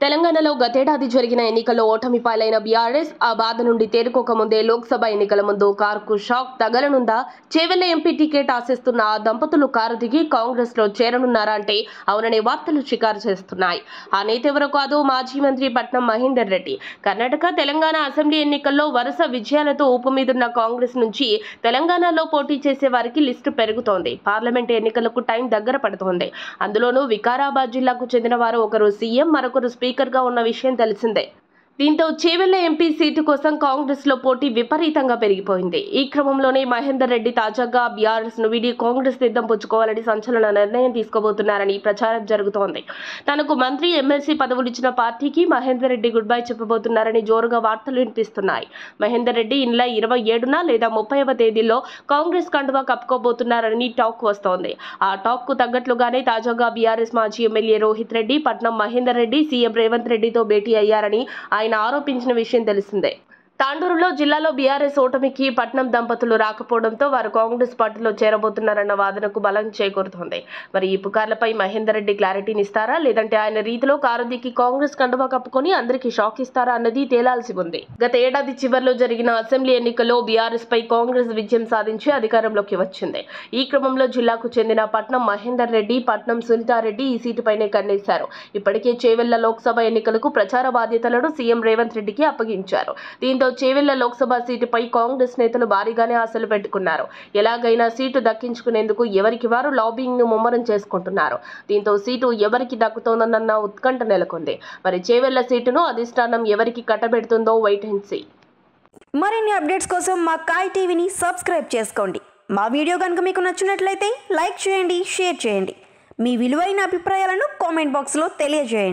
తెలంగాణలో గతేడాది జరిగిన ఎన్నికల్లో ఓటమి పాలైన బీఆర్ఎస్ ఆ బాధ నుండి తేరుకోక ముందే లోక్సభ ఎన్నికల ముందు కారుకు షాక్ తగలనుందా చేవెళ్ల ఎంపీ టికెట్ ఆశిస్తున్న ఆ దంపతులు కారు దిగి కాంగ్రెస్ లో చేరనున్నారా అంటే అవుననే వార్తలు షికారు చేస్తున్నాయి ఆ నేత ఎవరో కాదు మాజీ మంత్రి పట్నం మహేందర్ రెడ్డి కర్ణాటక తెలంగాణ అసెంబ్లీ ఎన్నికల్లో వరుస విజయాలతో ఊపు మీదున్న కాంగ్రెస్ నుంచి తెలంగాణలో పోటీ చేసే వారికి లిస్టు పెరుగుతోంది పార్లమెంట్ ఎన్నికలకు టైం దగ్గర పడుతోంది అందులోనూ వికారాబాద్ జిల్లాకు చెందిన వారు ఒకరు సీఎం మరొకరు స్పీకర్గా ఉన్న విషయం తెలిసిందే దీంతో చేవెళ్ల ఎంపీ సీటు కోసం కాంగ్రెస్ లో పోటీ విపరీతంగా పెరిగిపోయింది ఈ క్రమంలోనే మహేందర్ రెడ్డి తాజాగా బీఆర్ఎస్ ను వీడి కాంగ్రెస్ తీర్థం పుచ్చుకోవాలని సంచలన నిర్ణయం తీసుకోబోతున్నారని ప్రచారం జరుగుతోంది తనకు మంత్రి ఎమ్మెల్సీ పదవులు ఇచ్చిన పార్టీకి మహేందర్ రెడ్డి గుడ్ బై చెప్పబోతున్నారని జోరుగా వార్తలు వినిపిస్తున్నాయి మహేందర్ రెడ్డి ఈ నెల ఇరవై ఏడున లేదా ముప్పైవ తేదీలో కాంగ్రెస్ కండువా కప్పుకోబోతున్నారని టాక్ వస్తోంది ఆ టాక్ కు తగ్గట్లుగానే తాజాగా బీఆర్ఎస్ మాజీ ఎమ్మెల్యే రోహిత్ రెడ్డి పట్నం మహేందర్ రెడ్డి సీఎం రేవంత్ రెడ్డితో భేటీ అయ్యారని ఆయన ఆరోపించిన విషయం తెలిసిందే తాండూరులో జిల్లాలో బీఆర్ఎస్ ఓటమికి పట్నం దంపతులు రాకపోవడంతో వారు కాంగ్రెస్ పార్టీలో చేరబోతున్నారన్న వాదనకు బలం చేకూరుతోంది మరి ఈ పుకార్లపై మహేందర్ రెడ్డి క్లారిటీని ఇస్తారా లేదంటే ఆయన రీతిలో కారు దిక్కి కాంగ్రెస్ కండువా కప్పుకొని అందరికీ షాక్ ఇస్తారా అన్నది తేలాల్సి ఉంది గత ఏడాది చివరిలో జరిగిన అసెంబ్లీ ఎన్నికల్లో బీఆర్ఎస్ పై కాంగ్రెస్ విజయం సాధించి అధికారంలోకి వచ్చింది ఈ క్రమంలో జిల్లాకు చెందిన పట్నం మహేందర్ రెడ్డి పట్నం సునీతారెడ్డి ఈ సీటుపైనే కన్నేశారు ఇప్పటికే చేవెళ్ల లోక్సభ ఎన్నికలకు ప్రచార బాధ్యతలను సీఎం రేవంత్ రెడ్డికి అప్పగించారు దీంతో చేవెళ్ల లోక్సభ సీటుపై కాంగ్రెస్ నేతలు భారీగానే ఆశలు పెట్టుకున్నారు ఎలాగైనా సీటు దక్కించుకునేందుకు ఎవరికి వారు లాబింగ్ ను ముమ్మరం చేసుకుంటున్నారు దీంతో సీటు ఎవరికి దక్కుతోందన్న ఉత్కంఠ నెలకొంది మరి చేవెళ్ల సీటును అధిష్టానం ఎవరికి కట్టబెడుతుందో వైట్ అండ్ సీ మరిన్ని అప్డేట్స్ కోసం మా కాయ్ టీవీని సబ్స్క్రైబ్ చేసుకోండి మా వీడియో కనుక మీకు నచ్చినట్లయితే లైక్ చేయండి షేర్ చేయండి మీ విలువైన అభిప్రాయాలను కామెంట్ బాక్స్లో తెలియజేయండి